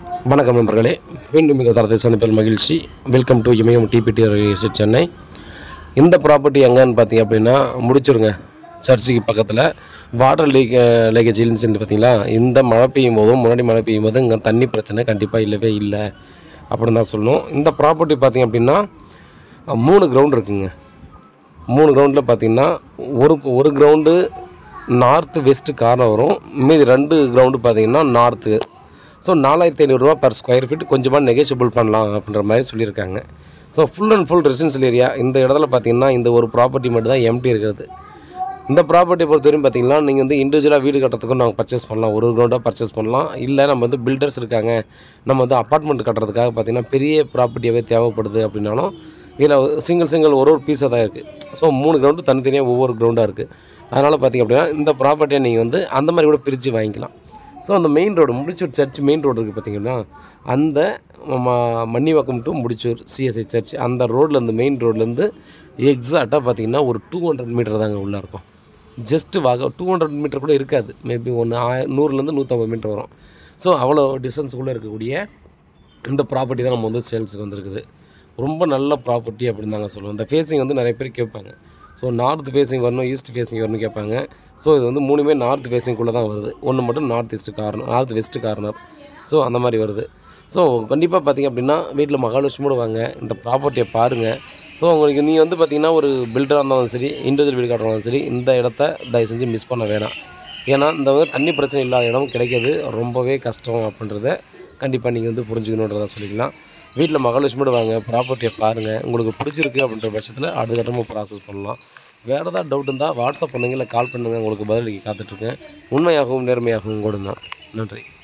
வணக்கம் நண்பர்களே மீண்டும் இந்த தரத்தை சந்திப்பில் மகிழ்ச்சி welcome to Imayam DPT estate Chennai இந்த ப்ராப்பர்ட்டி எங்கன்னு பார்த்தீங்க அப்படின்னா முடிச்சிருங்க சர்ச்சுக்கு பக்கத்தில் வாட்டர் லீக் லீக்கேஜ் இன்சிடென்ட் பார்த்தீங்களா இந்த மழை பெய்யும் போதும் முன்னாடி மழை பெய்யும் போதும் இங்கே தண்ணி பிரச்சனை கண்டிப்பாக இல்லவே இல்லை அப்படின்னு தான் சொல்லணும் இந்த ப்ராப்பர்ட்டி பார்த்தீங்க அப்படின்னா அஹ், மூணு கிரவுண்ட் இருக்குங்க மூணு கிரவுண்டில் பார்த்தீங்கன்னா ஒரு ஒரு கிரவுண்டு நார்த்து வெஸ்ட்டு கார்னர் வரும் மீதி ரெண்டு கிரவுண்டு பார்த்தீங்கன்னா நார்த்து ஸோ நாலாயிரத்தி ஐநூறுரூவா பர் ஸ்கொயர் ஃபீட் கொஞ்சமாக நெகோஷியபிள் பண்ணலாம் அப்படின்ற மாதிரி சொல்லியிருக்காங்க so full and full residential area இந்த இடத்துல பார்த்தீங்கன்னா இந்த ஒரு ப்ராப்பர்ட்டி மட்டும் தான் எம்டி இருக்கிறது இந்த ப்ராப்பர்ட்டியை பொறுத்தவரையும் பார்த்தீங்கன்னா நீங்கள் வந்து இண்டிவிஜுவலாக வீடு கட்டுறதுக்கும் நாங்கள் பர்ச்சேஸ் பண்ணலாம் ஒரு கிரவுண்டாக பர்ச்சேஸ் பண்ணலாம் இல்லை நம்ம வந்து பில்டர்ஸ் இருக்காங்க நம்ம வந்து அப்பார்ட்மெண்ட் கட்டுறதுக்காக பார்த்தீங்கன்னா பெரிய ப்ராப்பர்ட்டியாகவே தேவைப்படுது அப்படின்னாலும் இதில் சிங்கிள் சிங்கிள் ஒரு ஒரு பீஸாக தான் இருக்குது ஸோ மூணு கிரவுண்டு தனித்தனியாக ஒவ்வொரு கிரவுண்டாக இருக்குது அதனால் பார்த்தீங்க அப்படின்னா இந்த ப்ராப்பர்ட்டியை நீங்கள் வந்து அந்த மாதிரி கூட பிரித்து வாங்கிக்கலாம் ஸோ அந்த main road Mudichur church main road இருக்குது பார்த்தீங்கன்னா அந்த ம- Mannivakkam to Mudichur CSI church அந்த ரோட்லேருந்து மெயின் ரோட்லேருந்து எக்ஸாக்டாக பார்த்தீங்கன்னா ஒரு டூ ஹண்ட்ரட் மீட்டர் தாங்க உள்ளே இருக்கும் ஜஸ்ட்டு வாக டூ ஹண்ட்ரட் மீட்டர் கூட இருக்காது மேபி ஒன்று ஆய நூறுலேருந்து நூற்றம்பது மீட்டர் வரும் ஸோ அவ்வளோ டிஸ்டன்ஸுக்குள்ளே இருக்கக்கூடிய இந்த ப்ராப்பர்ட்டி தான் நம்ம வந்து சேல்ஸுக்கு வந்திருக்குது ரொம்ப நல்ல ப்ராப்பர்ட்டி அப்படின்னு தாங்க சொல்லுவோம் இந்த ஃபேஸிங் வந்து நிறைய பேர் கேட்பாங்க ஸோ நார்த் ஃபேஸிங் வரணும் ஈஸ்ட் ஃபேஸிங் வரணும் கேட்பாங்க ஸோ இது வந்து மூணுமே நார்த் ஃபேஸிங்குள்ளே தான் வருது ஒன்று மட்டும் north east corner north west corner so அந்த மாதிரி வருது ஸோ கண்டிப்பாக பார்த்தீங்க அப்படின்னா வீட்டில் மகாலட்சுமியோட வாங்க இந்த ப்ராப்பர்ட்டியை பாருங்கள் ஸோ உங்களுக்கு நீங்கள் வந்து பார்த்தீங்கன்னா ஒரு பில்டராக இருந்தாலும் சரி இண்டிவிஜுவல் வீடு கட்டுறதாலும் சரி இந்த இடத்த தயவு செஞ்சு மிஸ் பண்ண வேணாம் ஏன்னா இந்த வந்து தண்ணி பிரச்சனை இல்லாத இடம் கிடைக்கிறது ரொம்பவே கஷ்டம் அப்படின்றத கண்டிப்பாக நீங்கள் வந்து புரிஞ்சுக்கணுன்றதை சொல்லிக்கலாம் வீட்டில் மகாலட்சுமியோட வாங்க ப்ராப்பர்ட்டியை பாருங்கள் உங்களுக்கு பிடிச்சிருக்கு அப்படின்ற பட்சத்தில் அடுத்த கட்டமாக ப்ராசஸ் பண்ணலாம் வேறு ஏதாவது டவுட் இருந்தால் வாட்ஸ்அப் பண்ணுங்கள் இல்லை கால் பண்ணுங்கள் உங்களுக்கு பதிலளிக்க காத்துட்ருக்கேன் உண்மையாகவும் நேர்மையாகவும் கூட தான் நன்றி